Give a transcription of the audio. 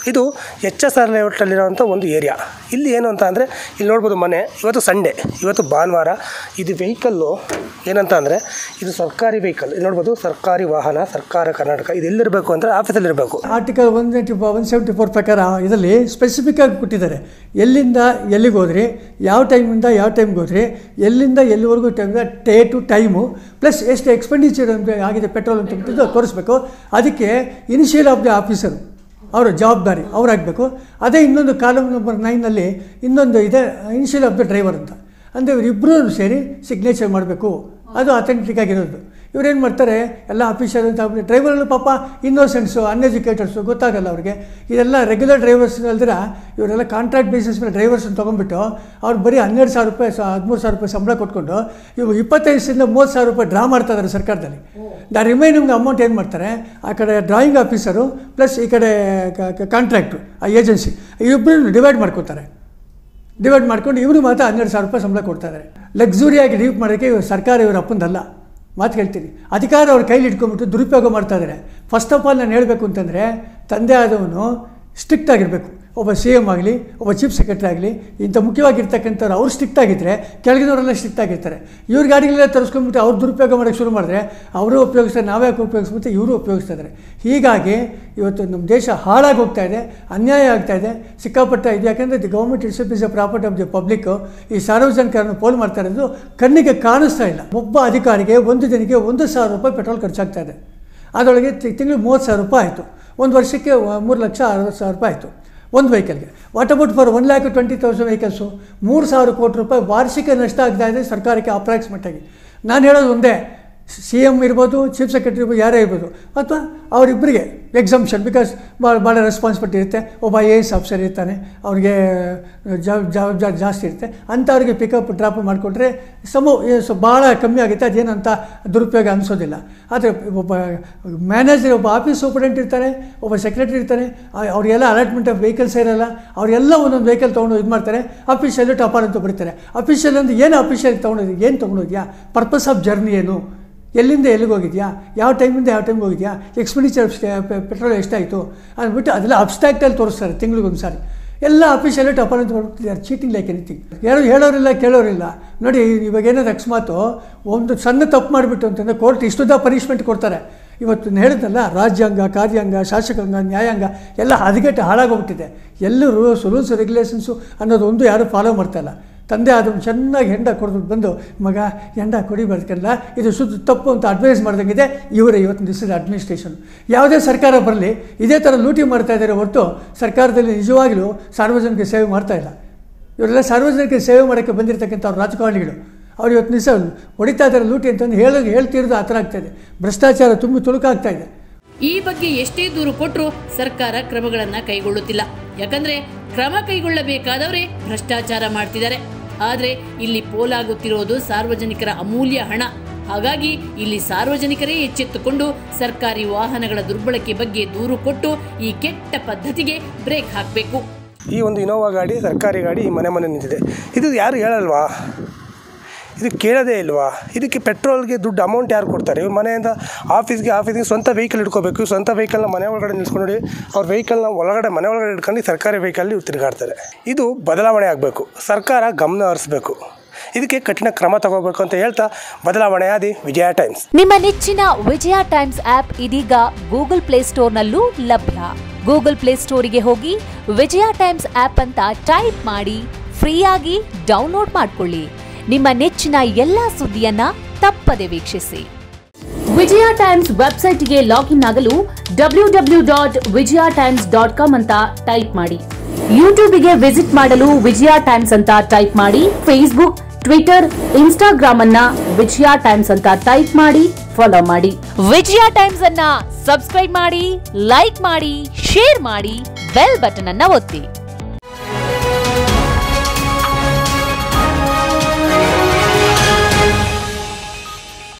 ಇದು H S R ಲೇಔಟಲ್ಲಿರೋವಂಥ ಒಂದು area ಇಲ್ಲಿ ಏನು ಅಂತ ಅಂದರೆ ಇಲ್ಲಿ ನೋಡ್ಬೋದು ಮನೆ ಇವತ್ತು ಸಂಡೇ ಇವತ್ತು ಭಾನುವಾರ ಇದು ವೆಹಿಕಲ್ಲು ಏನಂತ ಅಂದರೆ ಇದು ಸರ್ಕಾರಿ ವೆಹಿಕಲ್ ಇಲ್ಲಿ ನೋಡ್ಬೋದು ಸರ್ಕಾರಿ ವಾಹನ ಸರ್ಕಾರ ಕರ್ನಾಟಕ ಇದು ಎಲ್ಲಿರಬೇಕು ಅಂದರೆ ಆಫೀಸಲ್ಲಿರಬೇಕು article one ninety one seventy four ಪ್ರಕಾರ ಇದರಲ್ಲಿ ಸ್ಪೆಸಿಫಿಕ್ ಆಗಿ ಕೊಟ್ಟಿದ್ದಾರೆ ಎಲ್ಲಿಂದ ಎಲ್ಲಿಗೆ ಹೋದ್ರಿ ಯಾವ ಟೈಮಿಂದ ಯಾವ ಟೈಮ್ಗೆ ಹೋದ್ರಿ ಎಲ್ಲಿಂದ ಎಲ್ಲಿವರೆಗೂ ಟೈಮ್ ಟೇ ಟು ಟೈಮು ಪ್ಲಸ್ ಎಷ್ಟು ಎಕ್ಸ್ಪೆಂಡಿಚರ್ ಆಗಿದೆ ಪೆಟ್ರೋಲ್ ಅಂತ ಬಿಟ್ಟಿದ್ದು ತೋರಿಸ್ಬೇಕು ಅದಕ್ಕೆ ಇನಿಷಿಯಲ್ ಆಫ್ ದ ಆಫೀಸರು ಅವರ ಜವಾಬ್ದಾರಿ ಅವರಾಗಬೇಕು ಅದೇ ಇನ್ನೊಂದು ಕಾಲಮ್ ನಂಬರ್ ನೈನಲ್ಲಿ ಇನ್ನೊಂದು ಇದೆ ಇನಿಷಿಯಲ್ ಆಫ್ ದ ಡ್ರೈವರ್ ಅಂತ ಅಂದರೆ ಇವರಿಬ್ಬರೂ ಸೇರಿ ಸಿಗ್ನೇಚರ್ ಮಾಡಬೇಕು ಅದು ಅಥೆಂಟಿಕ್ ಆಗಿರೋದು ಇವ್ರೇನು ಮಾಡ್ತಾರೆ ಎಲ್ಲ ಆಫೀಸರ್ ಅಂತ ಡ್ರೈವರ್ಗಳು ಪಾಪ ಇನ್ನೋಸೆಂಟ್ಸು ಅನ್ಎಜುಕೇಟರ್ಸು ಗೊತ್ತಾಗಲ್ಲ ಅವ್ರಿಗೆ ಇದೆಲ್ಲ ರೆಗ್ಯುಲರ್ ಡ್ರೈವರ್ಸ್ ಅಲ್ದಿರ ಇವರೆಲ್ಲ ಕಾಂಟ್ರಾಕ್ಟ್ ಬೇಸಿಸ್ ಮೇಲೆ ಡ್ರೈವರ್ಸನ್ನು ತೊಗೊಂಡ್ಬಿಟ್ಟು ಅವ್ರು ಬರೀ ಹನ್ನೆರಡು ಸಾವಿರ ರೂಪಾಯಿ ಸ ಹದಿಮೂರು ಸಾವಿರ ರೂಪಾಯಿ ಸಂಬಳ ಕೊಟ್ಕೊಂಡು ಇವು ಇಪ್ಪತ್ತೈದರಿಂದ ಮೂವತ್ತು ಸಾವಿರ ರೂಪಾಯಿ ಡ್ರಾ ಮಾಡ್ತಾ ಇದ್ದಾರೆ ಸರ್ಕಾರದಲ್ಲಿ ದ ರಿಮೈನಿಂಗ್ ಅಮೌಂಟ್ ಏನು ಮಾಡ್ತಾರೆ ಆ ಕಡೆ ಡ್ರಾಯಿಂಗ್ ಆಫೀಸರು ಪ್ಲಸ್ ಈ ಕಡೆ ಕಾಂಟ್ರಾಕ್ಟು ಆ ಏಜೆನ್ಸಿ ಇಬ್ಬರು ಡಿವೈಡ್ ಮಾಡ್ಕೊತಾರೆ ಡಿವೈಡ್ ಮಾಡ್ಕೊಂಡು ಇವರು ಮಾತ್ರ ಹನ್ನೆರಡು ಸಾವಿರ ರೂಪಾಯಿ ಸಂಬಳ ಕೊಡ್ತಾರೆ ಲಕ್ಸುರಿಯಾಗಿ ಲೀವ್ ಮಾಡೋಕ್ಕೆ ಇವ್ರು ಸರ್ಕಾರ ಇವ್ರ ಅಪ್ಪಂದಲ್ಲ ಮಾತು ಕೇಳ್ತೀನಿ ಅಧಿಕಾರ ಅವ್ರ ಕೈಲಿ ಇಟ್ಕೊಂಡ್ಬಿಟ್ಟು ದುರುಪಯೋಗ ಮಾಡ್ತಾ ಇದ್ದಾರೆ ಫಸ್ಟ್ ಆಫ್ ಆಲ್ ನಾನು ಹೇಳಬೇಕು ಅಂತಂದರೆ ತಂದೆ ಆದವನು ಸ್ಟ್ರಿಕ್ಟ್ ಆಗಿರಬೇಕು ಒಬ್ಬ ಸಿ ಎಮ್ ಆಗಲಿ ಒಬ್ಬ ಚೀಫ್ ಸೆಕ್ರೆಟರಿ ಆಗಲಿ ಇಂಥ ಮುಖ್ಯವಾಗಿರ್ತಕ್ಕಂಥವ್ರು ಅವ್ರು ಸ್ಟ್ರಿಕ್ಟ್ ಆಗಿದ್ದರೆ ಕೆಳಗಿನವರೆಲ್ಲ ಸ್ಟ್ರಿಕ್ಟ್ ಆಗಿರ್ತಾರೆ ಇವ್ರ ಗಾಡಿಗಳೆಲ್ಲ ತರಿಸ್ಕೊಂಡ್ಬಿಟ್ಟು ಅವ್ರು ದುರುಪಯೋಗ ಮಾಡೋಕ್ಕೆ ಶುರು ಮಾಡಿದ್ರೆ ಅವರು ಉಪಯೋಗಿಸ್ತಾರೆ ನಾವೇ ಯಾಕೆ ಉಪಯೋಗಿಸ್ಬಿಟ್ಟು ಇವರು ಉಪಯೋಗಿಸ್ತಾ ಇದ್ದಾರೆ ಹೀಗಾಗಿ ಇವತ್ತು ನಮ್ಮ ದೇಶ ಹಾಳಾಗಿ ಹೋಗ್ತಾ ಇದೆ ಅನ್ಯಾಯ ಆಗ್ತಾ ಇದೆ ಸಿಕ್ಕಾಪಟ್ಟ ಇದೆ ಯಾಕಂದರೆ the government it's is a property of the public ಈ ಸಾರ್ವಜನಿಕರನ್ನು ಪೋಲ್ ಮಾಡ್ತಾ ಇರೋದು ಕಣ್ಣಿಗೆ ಕಾಣಿಸ್ತಾ ಇಲ್ಲ ಒಬ್ಬ ಅಧಿಕಾರಿಗೆ ಒಂದು ದಿನಕ್ಕೆ ಒಂದು ಸಾವಿರ ರೂಪಾಯಿ ಪೆಟ್ರೋಲ್ ಖರ್ಚಾಗ್ತಾ ಇದೆ ಅದರೊಳಗೆ ತಿಂಗಳು ಮೂವತ್ತು ಸಾವಿರ ರೂಪಾಯಿ ಆಯಿತು ಒಂದು ವರ್ಷಕ್ಕೆ ಮೂರು ಲಕ್ಷ ಅರವತ್ತು ಸಾವಿರ ರೂಪಾಯಿ ಆಯಿತು ಒಂದು ವೆಹಿಕಲ್ಗೆ what about for one lakh twenty thousand vehicles ಮೂರು ಸಾವಿರ ಕೋಟಿ ರೂಪಾಯಿ ವಾರ್ಷಿಕ ನಷ್ಟ ಆಗ್ತಾ ಇದೆ ಸರ್ಕಾರಕ್ಕೆ ಅಪ್ರಾಕ್ಸಿಮೇಟ್ ಆಗಿ ನಾನು ಹೇಳೋದು ಒಂದೇ ಸಿ ಎಮ್ ಇರ್ಬೋದು ಚೀಫ್ ಸೆಕ್ರೆಟರಿ ಇರ್ಬೋದು ಯಾರೇ ಇರ್ಬೋದು ಅಥವಾ ಅವರಿಬ್ಬರಿಗೆ ಎಕ್ಸಾಮ್ಷನ್ ಬಿಕಾಸ್ ಭಾಳ ಭಾಳ ರೆಸ್ಪಾನ್ಸಿಬಿಲಿಟಿ ಇರುತ್ತೆ ಒಬ್ಬ ಐ ಎ ಎಸ್ ಆಫೀಸರ್ ಇರ್ತಾನೆ ಅವ್ರಿಗೆ ಜವಾಬ್ ಜವಾಬ್ದಾರಿ ಜಾಸ್ತಿ ಇರುತ್ತೆ ಅಂಥವ್ರಿಗೆ ಪಿಕಪ್ ಡ್ರಾಪ್ ಮಾಡಿಕೊಟ್ರೆ ಸಮ ಸೊ ಭಾಳ ಕಮ್ಮಿ ಆಗುತ್ತೆ ಅದೇನಂತ ದುರುಪಯೋಗ ಅನಿಸೋದಿಲ್ಲ ಆದರೆ ಒಬ್ಬ ಮ್ಯಾನೇಜರ್ ಒಬ್ಬ ಆಫೀಸ್ ಸೂಪರಿಂಟ್ ಇರ್ತಾನೆ ಒಬ್ಬ ಸೆಕ್ರೆಟರಿ ಇರ್ತಾನೆ ಆ- ಅವ್ರಿಗೆಲ್ಲ ಅಲಾಟ್ಮೆಂಟ್ ಆಫ್ ವೆಹಿಕಲ್ಸ್ ಇರಲ್ಲ ಅವರೆಲ್ಲ ಒಂದೊಂದು ವೆಹಿಕಲ್ ತೊಗೊಂಡು ಇದು ಮಾಡ್ತಾರೆ ಅಫಿಷಿಯಲ್ ಟಪಾರ್ ಅಂತ ಬಿಡ್ತಾರೆ ಅಫಿಷಿಯಲ್ ಅಂದ್ರೆ ಏನು ಅಫಿಷಿಯಲ್ ತೊಗೊಂಡೋದು ಏನು ತೊಗೊಂಡೋದ್ಯಾ ಪರ್ಪಸ್ ಆಫ್ ಜರ್ನಿ ಏನು ಎಲ್ಲಿಂದ ಎಲ್ಲಿಗೆ ಹೋಗಿದ್ಯಾ ಯಾವ ಟೈಮಿಂದ ಯಾವ ಟೈಮ್ಗೆ ಹೋಗಿದ್ಯಾ ಎಕ್ಸ್ಪೆಂಡಿಚರ್ ಪೆಟ್ರೋಲ್ ಎಷ್ಟಾಯಿತು ಅಂದ್ಬಿಟ್ಟು ಅದೆಲ್ಲ ಅಬ್ಸ್ಟ್ರಾಕ್ಟಲ್ಲಿ ತೋರಿಸ್ತಾರೆ ತಿಂಗಳಿಗೊಂದು ಸಾರಿ ಎಲ್ಲ ಆಫೀಸಲ್ಲೇ ಟಪಾಲ್ ಅಂತ ಮಾಡ್ಬಿಟ್ಟಿದ್ದಾರೆ ಚೀಟಿಂಗ್ ಲೈಕ್ ಎನಿಥಿಂಗ್ ಯಾರು ಹೇಳೋರಿಲ್ಲ ಕೇಳೋರಿಲ್ಲ ನೋಡಿ ಇವಾಗ ಏನಾದ್ರು ಅಕಸ್ಮಾತು ಒಂದು ಸಣ್ಣ ತಪ್ಪು ಮಾಡಿಬಿಟ್ಟು ಅಂತಂದರೆ ಕೋರ್ಟ್ ಇಷ್ಟುದ ಪನಿಷ್ಮೆಂಟ್ ಕೊಡ್ತಾರೆ ಇವತ್ತು ನಾನು ಹೇಳಿದ್ನಲ್ಲ ರಾಜ್ಯಾಂಗ ಕಾರ್ಯಾಂಗ ಶಾಸಕಾಂಗ ನ್ಯಾಯಾಂಗ ಎಲ್ಲ ಹದಗೆಟ್ಟು ಹಾಳಾಗೋಗ್ಬಿಟ್ಟಿದೆ ಎಲ್ಲರೂ ರೂಲ್ಸ್ ರೂಲ್ಸ್ ರೆಗ್ಯುಲೇಷನ್ಸು ಅನ್ನೋದು ಒಂದು ಯಾರೂ ಫಾಲೋ ಮಾಡ್ತಾಯಿಲ್ಲ ತಂದೆ ಆದವನು ಚೆನ್ನಾಗಿ ಹೆಂಡ ಕೊಡ್ಬಿಟ್ಟು ಬಂದು ಮಗ ಹೆಂಡ ಕುಡಿಬಾರ್ದಲ್ಲ ಇದು ಶುದ್ಧ ತಪ್ಪು ಅಂತ ಅಡ್ವೈಸ್ ಮಾಡ್ದಂಗಿದೆ ಇವರೇ ಇವತ್ತು ದಿಸ್ ಇಸ್ ಅಡ್ಮಿನಿಸ್ಟ್ರೇಷನ್ ಯಾವುದೇ ಸರ್ಕಾರ ಬರಲಿ ಇದೇ ಥರ ಲೂಟಿ ಮಾಡ್ತಾ ಇದ್ದಾರೆ ಹೊರತು ಸರ್ಕಾರದಲ್ಲಿ ನಿಜವಾಗಲೂ ಸಾರ್ವಜನಿಕ ಸೇವೆ ಮಾಡ್ತಾ ಇಲ್ಲ ಇವರೆಲ್ಲ ಸಾರ್ವಜನಿಕ ಸೇವೆ ಮಾಡೋಕ್ಕೆ ಬಂದಿರತಕ್ಕಂಥ ಅವ್ರ ರಾಜಕಾರಣಿಗಳು ಅವ್ರು ಇವತ್ತು ನಿಜ ಹೊಡಿತಾ ಇದ್ದಾರೆ ಲೂಟಿ ಅಂತಂದು ಹೇಳಿ ಹೇಳ್ತಿರೋದು ಆ ಥರ ಆಗ್ತಾ ಇದೆ ಭ್ರಷ್ಟಾಚಾರ ತುಂಬ ತುಳುಕಾಗ್ತಾ ಇದೆ ಈ ಬಗ್ಗೆ ಎಷ್ಟೇ ದೂರು ಕೊಟ್ಟರೂ ಸರ್ಕಾರ ಕ್ರಮಗಳನ್ನ ಕೈಗೊಳ್ಳುತ್ತಿಲ್ಲ ಯಾಕಂದ್ರೆ ಕ್ರಮ ಕೈಗೊಳ್ಳಬೇಕಾದವರೇ ಭ್ರಷ್ಟಾಚಾರ ಮಾಡ್ತಿದ್ದಾರೆ ಆದ್ರೆ ಇಲ್ಲಿ ಪೋಲಾಗುತ್ತಿರೋದು ಸಾರ್ವಜನಿಕರ ಅಮೂಲ್ಯ ಹಣ ಹಾಗಾಗಿ ಇಲ್ಲಿ ಸಾರ್ವಜನಿಕರೇ ಎಚ್ಚೆತ್ತುಕೊಂಡು ಸರ್ಕಾರಿ ವಾಹನಗಳ ದುರ್ಬಳಕೆ ಬಗ್ಗೆ ದೂರು ಕೊಟ್ಟು ಈ ಕೆಟ್ಟ ಪದ್ಧತಿಗೆ ಬ್ರೇಕ್ ಹಾಕಬೇಕು ಈ ಒಂದು ಇನೋವಾ ಗಾಡಿ ಸರ್ಕಾರಿ ಗಾಡಿ ಈ ಮನೆ ಮನೆ ನಿಂತಿದೆ ಇದು ಯಾರು ಹೇಳಲ್ವಾ ಇದು ಕೇಳೋದೇ ಇಲ್ವಾ ಇದಕ್ಕೆ ಪೆಟ್ರೋಲ್ಗೆ ದುಡ್ಡು ಅಮೌಂಟ್ ಯಾರು ಕೊಡ್ತಾರೆ ಇವ್ರ ಮನೆಯಿಂದ ಆಫೀಸ್ಗೆ ಆಫೀಸ್ಗೆ ಸ್ವಂತ ವೆಹಿಕಲ್ ಇಟ್ಕೋಬೇಕು ಸ್ವಂತ ವೆಹಿಕಲ್ನ ಮನೆ ಒಳಗಡೆ ನಿಲ್ಸ್ಕೊಂಡು ನೋಡಿ ಅವ್ರ ವೆಹಿಕಲ್ನ ಒಳಗಡೆ ಮನೆ ಒಳಗಡೆ ಇಟ್ಕೊಂಡು ಸರ್ಕಾರಿ ವೆಹಿಕಲ್ ಇವ್ರು ತಿರುಗಾಡ್ತಾರೆ ಇದು ಬದಲಾವಣೆ ಆಗಬೇಕು ಸರ್ಕಾರ ಗಮನ ಹರಿಸ್ಬೇಕು ಇದಕ್ಕೆ ಕಠಿಣ ಕ್ರಮ ತಗೋಬೇಕು ಅಂತ ಹೇಳ್ತಾ ಬದಲಾವಣೆ ಆದಿ ವಿಜಯ ಟೈಮ್ಸ್ ನಿಮ್ಮ ನೆಚ್ಚಿನ ವಿಜಯ ಟೈಮ್ಸ್ ಆಪ್ ಇದೀಗ ಗೂಗಲ್ ಪ್ಲೇಸ್ಟೋರ್ನಲ್ಲೂ ಲಭ್ಯ ಗೂಗಲ್ ಪ್ಲೇಸ್ಟೋರಿಗೆ ಹೋಗಿ ವಿಜಯ ಟೈಮ್ಸ್ ಆಪ್ ಅಂತ ಟೈಪ್ ಮಾಡಿ ಫ್ರೀಯಾಗಿ ಡೌನ್ಲೋಡ್ ಮಾಡ್ಕೊಳ್ಳಿ ನಿಮ್ಮ ನೆಚ್ಚಿನ ಎಲ್ಲಾ ಸುದ್ದಿಯನ್ನ ತಪ್ಪದೆ ವೀಕ್ಷಿಸಿ ವಿಜಯ ಟೈಮ್ಸ್ ವೆಬ್ಸೈಟ್ಗೆ ಲಾಗಿನ್ ಆಗಲು W W dot Vijaya Times dot com ಅಂತ ಟೈಪ್ ಮಾಡಿ ಯೂಟ್ಯೂಬ್ಗೆ ವಿಸಿಟ್ ಮಾಡಲು ವಿಜಯ ಟೈಮ್ಸ್ ಅಂತ ಟೈಪ್ ಮಾಡಿ ಫೇಸ್ಬುಕ್ ಟ್ವಿಟರ್ ಇನ್ಸ್ಟಾಗ್ರಾಮ್ ಅನ್ನ ವಿಜಯ ಟೈಮ್ಸ್ ಅಂತ ಟೈಪ್ ಮಾಡಿ ಫಾಲೋ ಮಾಡಿ ವಿಜಯ ಟೈಮ್ಸ್ ಅನ್ನ ಸಬ್ಸ್ಕ್ರೈಬ್ ಮಾಡಿ ಲೈಕ್ ಮಾಡಿ ಶೇರ್ ಮಾಡಿ ಬೆಲ್ ಬಟನ್ ಅನ್ನ ಒತ್ತಿ